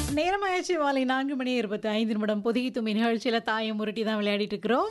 நேரமாயிடுச்சு மாலை நான்கு மணி இருபத்தி ஐந்து நிமிடம் பொதுகி தும்மி நிகழ்ச்சியில் தாயம் முரட்டி தான் விளையாடிட்டு இருக்கிறோம்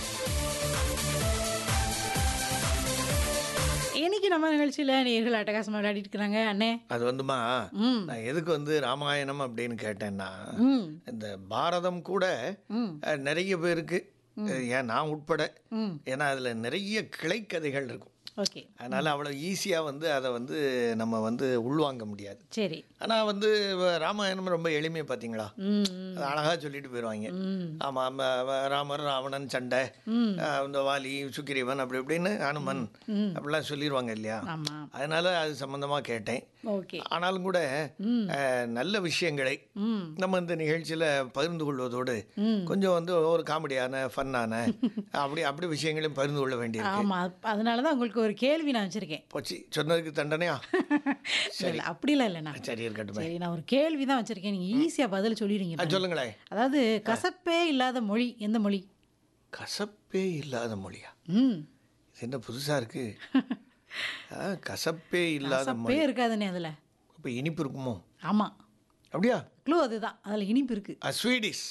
இன்னைக்கு நம்ம நிகழ்ச்சியில் நேர்கள் அட்டகாசமாக விளையாடிட்டு இருக்கிறாங்க அண்ணே அது வந்துமா ம் நான் எதுக்கு வந்து ராமாயணம் அப்படின்னு கேட்டேன்னா ம் இந்த பாரதம் கூட ம் அஹ், நிறைய பேருக்கு அஹ், ஏன் நான் உட்பட ம் ஏன்னா அதில் நிறைய கிளைக்கதைகள் இருக்கும் ஓகே அதனால் அவ்வளோ ஈஸியாக வந்து அதை வந்து நம்ம வந்து உள்வாங்க முடியாது சரி ஆனால் வந்து வ- ராமாயணம் ரொம்ப எளிமையை பார்த்தீங்களா ம் ம், அது அழகாக சொல்லிட்டு போயிடுவாங்க ம் ஆமாம் ராமர் ராவணன் சண்டை ம் அஹ், இந்த வாலி சுக்கிரீவன் அப்படி இப்படின்னு ஹனுமன் ம். அப்படிலாம் சொல்லிடுவாங்க இல்லையா ஆமாம் அதனால் அது சம்மந்தமாக கேட்டேன் ஓகே ஆனாலும் கூட ம் அஹ், நல்ல விஷயங்களை ம் நம்ம இந்த நிகழ்ச்சியில் பகிர்ந்து கொள்வதோடு ம் கொஞ்சம் வந்து ஒரு காமெடியான ஃபன்னான அப்படி அப்படி விஷயங்களையும் பகிர்ந்து கொள்ள வேண்டியிருக்கு ஆமாம் அதனால தான் உங்களுக்கு ஒரு கேள்வி நான் வச்சுருக்கேன் போச்சு சொன்னதுக்கு தண்டனையா இல்லை அப்படிலாம் இல்லைண்ணா சரி இருக்கட்டும் சரி நான் ஒரு கேள்வி தான் வச்சுருக்கேன் நீங்கள் ஈஸியாக பதில் சொல்லிடுங்க ஆ, சொல்லுங்களேன் அதாவது கசப்பே இல்லாத மொழி எந்த மொழி கசப்பே இல்லாத மொழியா ம் இது என்ன புதுசாக இருக்கு ஆ, கசப்பே இல்லாத கசப்பே மொழி இருக்காதுண்ணே அதில் இப்போ இனிப்பு இருக்குமோ ஆமாம் அப்படியா க்ளூ அதுதான் அதில் இனிப்பு இருக்கு ஆ, ஸ்வீடிஷ்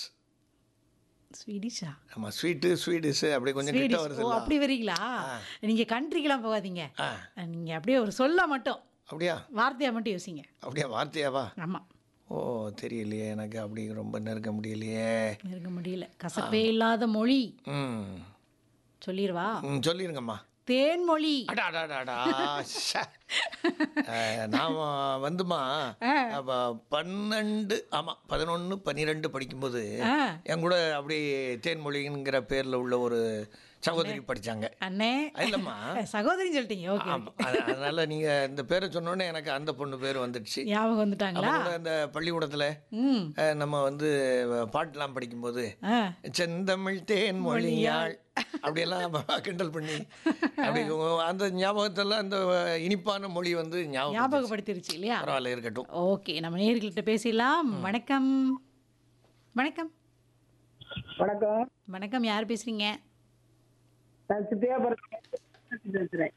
ஸ்வீடிஷா ஆமாம் ஸ்வீட்டு ஸ்வீடிஷு அப்படி கொஞ்சம் கிட்ட ஸ்வீடிஷ் வருது ஓ அப்படி வரீங்களா நீங்கள் கண்ட்ரிக்கெலாம் போகாதீங்க ஆ நீங்கள் அப்படியே ஒரு சொல்ல மட்டும் அப்படியா வார்த்தையாக மட்டும் யோசிங்க அப்படியா வார்த்தையாவா ஆமாம் ஓ தெரியலையே எனக்கு அப்படி ரொம்ப நெருங்க முடியலையே இருக்க முடியல கசப்பே இல்லாத மொழி ம் சொல்லிடுவா ம் சொல்லிருங்கம்மா தேன்மொழி அடா அடா அடா, அடா ஷே. அஹ், நாம வந்துமா ஆ. அப்ப பன்னெண்டு ஆமாம் பதினொன்று பன்னிரெண்டு படிக்கும்போது ஆ என் கூட அப்படி தேன்மொழிங்கிற பேரில் உள்ள ஒரு சகோதரி படித்தாங்க அண்ணே இல்லைம்மா சகோதரின்னு சொல்லிட்டீங்க ஓகே ஆமாம் அதனால் நீங்கள் இந்த பேரை சொன்னோன்னே எனக்கு அந்த பொண்ணு பேர் வந்துடுச்சு ஞாபகம் வந்துட்டாங்களா அப்போ கூட இந்த பள்ளிக்கூடத்தில் ம் நம்ம வந்து பாட்டெலாம் படிக்கும்போது ஆ செந்தமிழ் தேன் மொழியாள் அப்படியெல்லாம் அப்ப கிண்டல் பண்ணி அப்படி அந்த ஞாபகத்தெல்லாம் அந்த இனிப்பான மொழி வந்து ஞாபகம் ஞாபகப்படுத்திருச்சு இல்லையா பரவாயில்ல இருக்கட்டும் ஓகே நம்ம நேர்கள்ட்ட பேசிடலாம் வணக்கம் வணக்கம் வணக்கம் வணக்கம் யார் பேசுறீங்க நான் சித்தியாபுரம் பேசுறேன்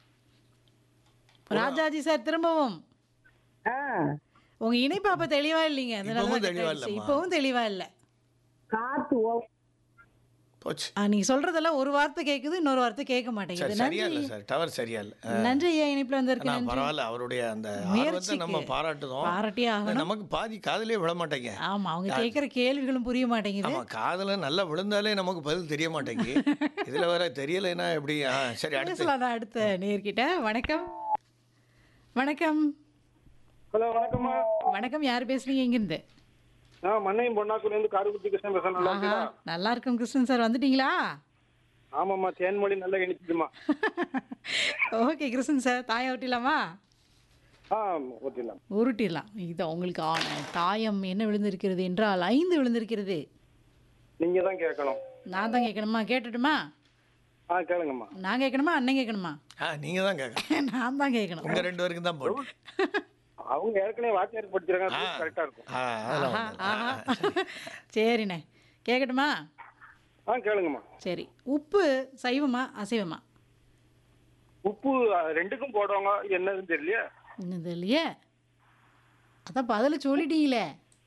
ராஜாஜி சார் திரும்பவும் ஆ உங்க இணைப்பு அப்ப தெளிவா இல்லைங்க அதனால இப்பவும் தான் தெளிவா cut ஆயிடுச்சு. இல்லம்மா. இப்பவும் தெளிவா இல்ல காத்து ஓ போச்சு ஆ, நீங்க சொல்றதெல்லாம் ஒரு வார்த்தை கேக்குது இன்னொரு வார்த்தை கேட்க சரி மாட்டேங்குது சரியா நன்றி இல்லை சார் டவர் சரியா இல்லை நன்றி ஐயா இணைப்புல வந்திருக்கு ஆனால் நன்றி பரவாயில்ல அவருடைய அந்த ஆர்வத்தை முயற்சிக்கு நம்ம பாராட்டுதோம் பாராட்டியே ஆகணும் நமக்கு பாதி காதலே விழ மாட்டேங்க ஆமா அவங்க கேட்கிற கேள்விகளும் புரிய மாட்டேங்குது ஆமா காதல நல்லா விழுந்தாலே நமக்கு பதில் தெரிய மாட்டேங்கி இதுல வேற தெரியலைன்னா எப்படி ஆ, சரி அடுத்து பேசலாம் நான் அடுத்த நேர்கிட்ட வணக்கம் வணக்கம் ஹலோ வணக்கம்மா வணக்கம் யார் பேசுறீங்க இங்கிருந்து நான் மண்ணையும் பொன்னாக்குல இருந்து காரைக்குடி கிருஷ்ணன் பேசுறேன் நல்லா ஆஹா இருக்கீங்களா நல்லா இருக்கும் கிருஷ்ணன் சார் வந்துட்டீங்களா ஆமாம்மா தேன்மொழி நல்லா இனிச்சுதுமா ஓகே கிருஷ்ணன் சார் தாயை ஒட்டிலாமா ஆ ஓட்டிடலாம் உருட்டிடலாம் இது உங்களுக்கு ஆன தாயம் என்ன விழுந்திருக்கிறது என்றால் ஐந்து விழுந்திருக்கிறது நீங்க தான் கேட்கணும் நான் தான் கேட்கணுமா கேட்டுட்டுமா ஆ கேளுங்கம்மா நான் கேட்கணுமா அண்ணன் கேட்கணுமா ஆ நீங்க தான் கேட்கணும் நான் தான் கேட்கணும் உங்க ரெண்டு பேருக்கும் தான் போட்டு அவங்க ஏற்கனவே வாத்தியார் படிச்சிருக்காங்க கரெக்டா இருக்கும் ஆ அதெல்லாம் ஆஹா ஒண்ணும் ஆஹா இல்ல. சரிண்ணே கேட்கட்டுமா ஆ கேளுங்கம்மா சரி உப்பு சைவமா அசைவமா உப்பு ஆ, ரெண்டுக்கும் போடுவாங்க என்னதுன்னு தெரியலையே என்னது இல்லையே அதான் பதில சொல்லிட்டீங்களே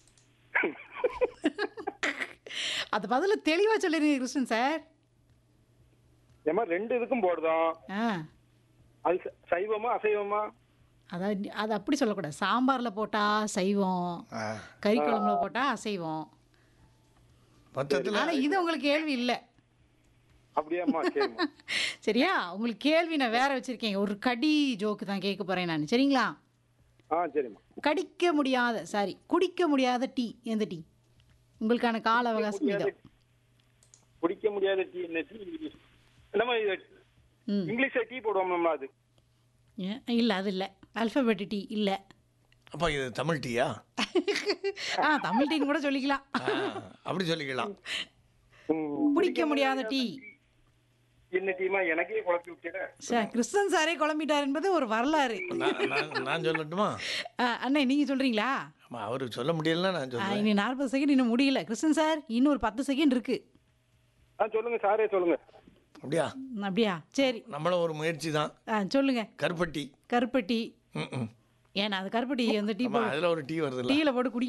அது பதில தெளிவாக சொல்லிருங்க கிருஷ்ணன் சார் ஏமா ரெண்டு இதுக்கும் போடுதோம் ஆ அது ச- சைவமா அசைவமா அதான் அது அப்படி சொல்லக்கூடாது சாம்பாரில் போட்டால் சைவம் ஆ. கறி குழம்புல போட்டால் அசைவம் மொத்தத்துல ஆனால் இது உங்களுக்கு கேள்வி இல்லை அப்படியாம்மா சரிம்மா சரியா உங்களுக்கு கேள்வி நான் வேற வச்சிருக்கேன் ஒரு கடி ஜோக்கு தான் கேட்க போறேன் நான் சரிங்களா ஆ சரிம்மா கடிக்க முடியாத சாரி குடிக்க முடியாத டீ எந்த டீ உங்களுக்கான கால அவகாசம் இதோ குடிக்க முடியாத டீ என்ன டீ நம்ம இது ம் இங்கிலீஷ்ல டீ போடுவோம்ல அது ஏன், இல்ல அது இல்லை அல்ஃபபெட் டீ இல்லை அப்போ இது தமிழ் டீயா ஆ தமிழ் டீன்னு கூட சொல்லிக்கலாம் ஆ, அப்படி சொல்லிக்கலாம் ம், குடிக்க முடியாத டீ என்ன டீமா எனக்கே குழப்பி விட்டுற சார் கிருஷ்ணன் சாரே குழம்பிட்டார் என்பது ஒரு வரலாறு நான் நான் நான் சொல்லட்டுமா ஆ, அண்ணே நீங்க சொல்றீங்களா ஆமா அவருக்கு சொல்ல முடியலன்னா நான் ஆ, சொல்றேன் இனி நாற்பது செகண்ட் இன்னும் முடியல கிருஷ்ணன் சார் இன்னும் ஒரு பத்து செகண்ட் இருக்கு ஆ சொல்லுங்க சாரே சொல்லுங்க அப்படியா அப்படியா சரி நம்மளும் ஒரு முயற்சி தான் ஆ சொல்லுங்க கருப்பட்டி கருப்பட்டி ம் ம் ஏன்னா அது கருப்பட்டி அந்த டீ ஆமா அதில் ஒரு டீ வருதுல்ல டீயில் போட்டு குடி